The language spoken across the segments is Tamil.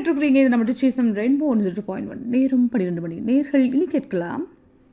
கேட்டுருக்கிறீங்க இது நம்ம சீஃப் எம் rainbow one zero point one நேரம் பன்னிரெண்டு மணி நேர்கள் இனி கேட்கலாம்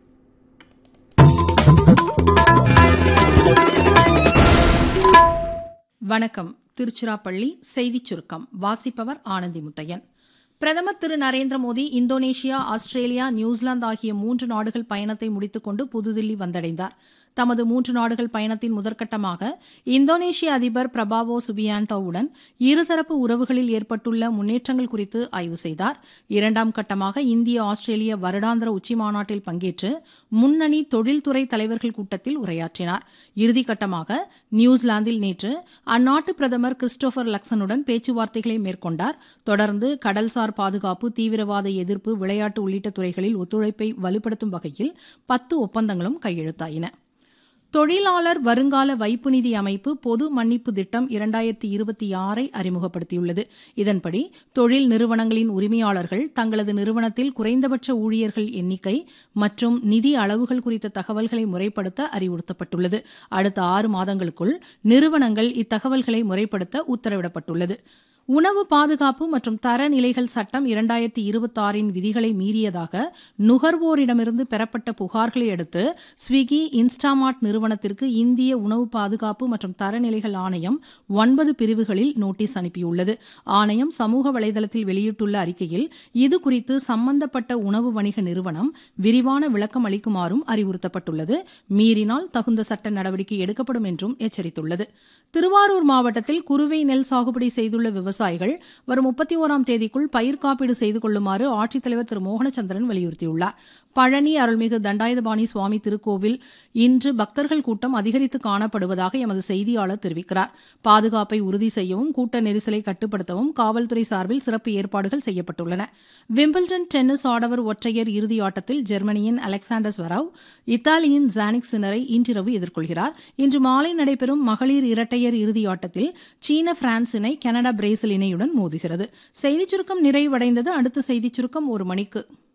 வணக்கம் திருச்சிராப்பள்ளி செய்திச் சுருக்கம் வாசிப்பவர் ஆனந்தி முத்தையன் பிரதமர் Thiru Narendra Modi Indonesia Australia New Zealand ஆகிய மூன்று நாடுகள் பயணத்தை முடித்துக்கொண்டு புதுதில்லி வந்தடைந்தார் தமது மூன்று நாடுகள் பயணத்தின் முதற்கட்டமாக இந்தோனேஷிய அதிபர் பிரபாவோ சுபியாண்டோவுடன் இருதரப்பு உறவுகளில் ஏற்பட்டுள்ள முன்னேற்றங்கள் குறித்து ஆய்வு செய்தார் இரண்டாம் கட்டமாக இந்திய ஆஸ்திரேலிய வருடாந்திர உச்சிமாநாட்டில் பங்கேற்று முன்னணி தொழில்துறை தலைவர்கள் கூட்டத்தில் உரையாற்றினார் இறுதிக்கட்டமாக நியூசிலாந்தில் நேற்று அந்நாட்டு பிரதமர் கிறிஸ்டோபர் லக்சனுடன் பேச்சுவார்த்தைகளை மேற்கொண்டார் தொடர்ந்து கடல்சார் பாதுகாப்பு தீவிரவாத எதிர்ப்பு விளையாட்டு உள்ளிட்ட துறைகளில் ஒத்துழைப்பை வலுப்படுத்தும் வகையில் பத்து ஒப்பந்தங்களும் கையெழுத்தாயின தொழிலாளர் வருங்கால வைப்பு நிதி அமைப்பு பொது மன்னிப்பு திட்டம் இரண்டாயிரத்தி இருபத்தி ஆறை அறிமுகப்படுத்தியுள்ளது இதன்படி தொழில் நிறுவனங்களின் உரிமையாளர்கள் தங்களது நிறுவனத்தில் குறைந்தபட்ச ஊழியர்கள் எண்ணிக்கை மற்றும் நிதி அளவுகள் குறித்த தகவல்களை முறைப்படுத்த அறிவுறுத்தப்பட்டுள்ளது அடுத்த ஆறு மாதங்களுக்குள் நிறுவனங்கள் இத்தகவல்களை முறைப்படுத்த உத்தரவிடப்பட்டுள்ளது உணவு பாதுகாப்பு மற்றும் தரநிலைகள் சட்டம் இரண்டாயிரத்தி இருபத்தாறின் விதிகளை மீறியதாக நுகர்வோரிடமிருந்து பெறப்பட்ட புகார்களை அடுத்து ஸ்விக்கி இன்ஸ்டாமார்ட் நிறுவனத்திற்கு இந்திய உணவு பாதுகாப்பு மற்றும் தரநிலைகள் ஆணையம் ஒன்பது பிரிவுகளில் நோட்டீஸ் அனுப்பியுள்ளது ஆணையம் சமூக வலைதளத்தில் வெளியிட்டுள்ள அறிக்கையில் இது குறித்து சம்பந்தப்பட்ட உணவு வணிக நிறுவனம் விரிவான விளக்கம் அளிக்குமாறும் அறிவுறுத்தப்பட்டுள்ளது மீறினால் தகுந்த சட்ட நடவடிக்கை எடுக்கப்படும் என்றும் எச்சரித்துள்ளது திருவாரூர் மாவட்டத்தில் குறுவை நெல் சாகுபடி செய்துள்ள விவசாயிகள் வரும் முப்பத்தி ஓராம் தேதிக்குள் பயிர் காப்பீடு செய்து கொள்ளுமாறு ஆட்சித்தலைவர் திரு மோகனச்சந்திரன் வலியுறுத்தியுள்ளார் பழனி அருள்மிகு தண்டாயுதபாணி சுவாமி திருக்கோவில் இன்று பக்தர்கள் கூட்டம் அதிகரித்து காணப்படுவதாக எமது செய்தியாளர் தெரிவிக்கிறார் பாதுகாப்பை உறுதி செய்யவும் கூட்ட நெரிசலை கட்டுப்படுத்தவும் காவல்துறை சார்பில் சிறப்பு ஏற்பாடுகள் செய்யப்பட்டுள்ளன விம்பிள்டன் டென்னிஸ் ஆடவர் ஒற்றையர் இறுதி ஆட்டத்தில் ஜெர்மனியின் அலெக்சாண்டர் ஸ்வராவ் இத்தாலியின் ஜானிக் சினரை இன்றிரவு எதிர்கொள்கிறார் இன்று மாலை நடைபெறும் மகளிர் இரட்டையர் இறுதி ஆட்டத்தில் சீன பிரான்ஸ் இணை கனடா பிரேசில் இணையுடன் மோதுகிறது செய்திச் சுருக்கம் நிறைவடைந்தது அடுத்த செய்திச் சுருக்கம் ஒரு மணிக்கு